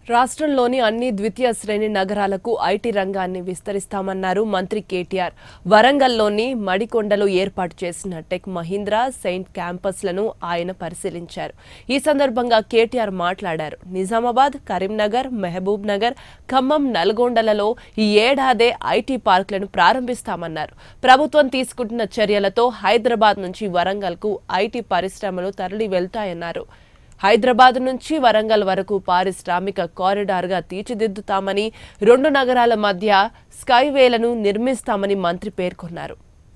రాష్ట్రంలోని అన్ని ద్వితీయ శ్రేణి నగరాలకు ఐటీ రంగాన్ని విస్తరిస్తామన్నారు మంత్రి కేటీఆర్ వరంగల్లోని మడికొండలో ఏర్పాటు చేసిన టెక్ మహీంద్రా సెయింట్ క్యాంపస్లను ఆయన పరిశీలించారు ఈ సందర్భంగా కేటీఆర్ మాట్లాడారు నిజామాబాద్ కరీంనగర్ మహబూబ్ నగర్ ఖమ్మం నల్గొండలలో ఈ ఏడాదే ఐటీ పార్కులను ప్రారంభిస్తామన్నారు ప్రభుత్వం తీసుకుంటున్న చర్యలతో హైదరాబాద్ నుంచి వరంగల్కు ఐటీ పరిశ్రమలు తరలి వెళ్తాయన్నారు హైదరాబాద్ నుంచి వరంగల్ వరకు పారిశ్రామిక కారిడార్గా తీర్చిదిద్దుతామని రెండు నగరాల మధ్య స్కైవేలను నిర్మిస్తామని మంత్రి పేర్కొన్నారు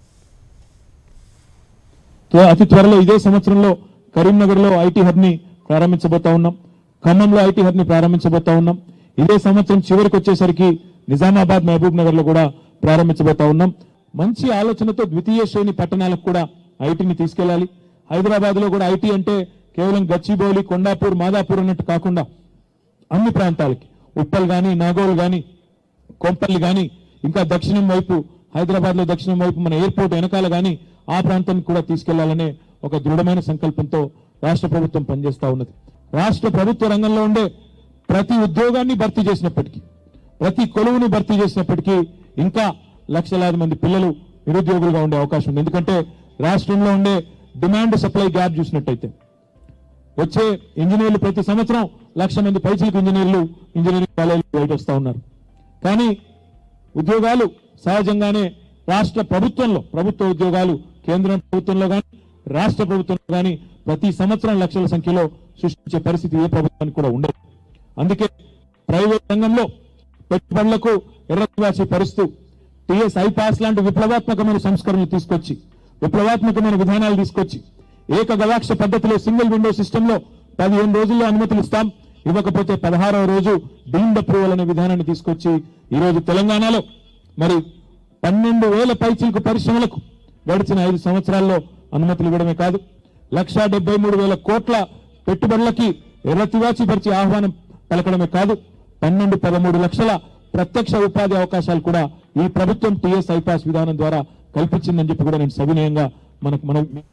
త్వ- అతి త్వరలో ఇదే సంవత్సరంలో కరీంనగర్ లో ఐటీ హబ్ ని ప్రారంభించబోతా ఉన్నాం ఖమ్మంలో ఐటీ హబ్ ని ప్రారంభించబోతా ఉన్నాం ఇదే సంవత్సరం చివరికి వచ్చేసరికి నిజామాబాద్ మహబూబ్ నగర్ లో కూడా ప్రారంభించబోతా ఉన్నాం మంచి ఆలోచనతో ద్వితీయ శ్రేణి పట్టణాలకు కూడా ఐటీని తీసుకెళ్లాలి హైదరాబాద్ లో కూడా ఐటీ అంటే కేవలం గచ్చిబౌలి కొండాపూర్ మాదాపూర్ అన్నట్టు కాకుండా అన్ని ప్రాంతాలకి ఉప్పల్ గాని నాగోల్ గాని కొంపల్లి గాని ఇంకా దక్షిణం వైపు హైదరాబాద్ లో దక్షిణం వైపు మన ఎయిర్పోర్ట్ వెనకాల గాని ఆ ప్రాంతానికి కూడా తీసుకెళ్లాలనే ఒక దృఢమైన సంకల్పంతో రాష్ట్ర ప్రభుత్వం పనిచేస్తా ఉన్నది రాష్ట్ర ప్రభుత్వ రంగంలో ఉండే ప్రతి ఉద్యోగాన్ని భర్తీ చేసినప్పటికీ ప్రతి కొలువుని భర్తీ చేసినప్పటికీ ఇంకా లక్షలాది మంది పిల్లలు నిరుద్యోగులుగా ఉండే అవకాశం ఉంది ఎందుకంటే రాష్ట్రంలో ఉండే డిమాండ్ సప్లై గ్యాప్ చూసినట్టయితే వచ్చే ఇంజనీర్లు ప్రతి సంవత్సరం లక్ష మంది పైచిలకు ఇంజనీర్లు ఇంజనీరింగ్ కాలేజీలు బయట వస్తా ఉన్నారు కానీ ఉద్యోగాలు సహజంగానే రాష్ట్ర ప్రభుత్వంలో ప్రభుత్వ ఉద్యోగాలు కేంద్ర ప్రభుత్వంలో కానీ రాష్ట్ర ప్రభుత్వంలో కానీ ప్రతి సంవత్సరం లక్షల సంఖ్యలో సృష్టించే పరిస్థితి ఏ ప్రభుత్వానికి కూడా ఉండదు అందుకే ప్రైవేట్ రంగంలో పెట్టుబడులకు ఎర్రవాసి పరుస్తూ టిఎస్ ఐపాస్ లాంటి విప్లవాత్మకమైన సంస్కరణలు తీసుకొచ్చి విప్లవాత్మకమైన విధానాలు తీసుకొచ్చి ఏక గవాక్ష పద్ధతిలో సింగిల్ విండో సిస్టమ్ లో పదిహేను రోజుల్లో అనుమతులు ఇస్తాం ఇవ్వకపోతే పదహారవ రోజు డీమ్డ్ అప్రూవల్ అనే విధానాన్ని తీసుకొచ్చి ఈ రోజు తెలంగాణలో మరి పన్నెండు వేల పైచీలకు పరిశ్రమలకు గడిచిన ఐదు సంవత్సరాల్లో అనుమతులు ఇవ్వడమే కాదు లక్షా డెబ్బై మూడు వేల కోట్ల పెట్టుబడులకి ఎర్రతివాచి పరిచి ఆహ్వానం పలకడమే కాదు పన్నెండు పదమూడు లక్షల ప్రత్యక్ష ఉపాధి అవకాశాలు కూడా ఈ ప్రభుత్వం టీఎస్ ఐపాస్ విధానం ద్వారా కల్పించిందని చెప్పి కూడా నేను సవినయంగా మనకు మనం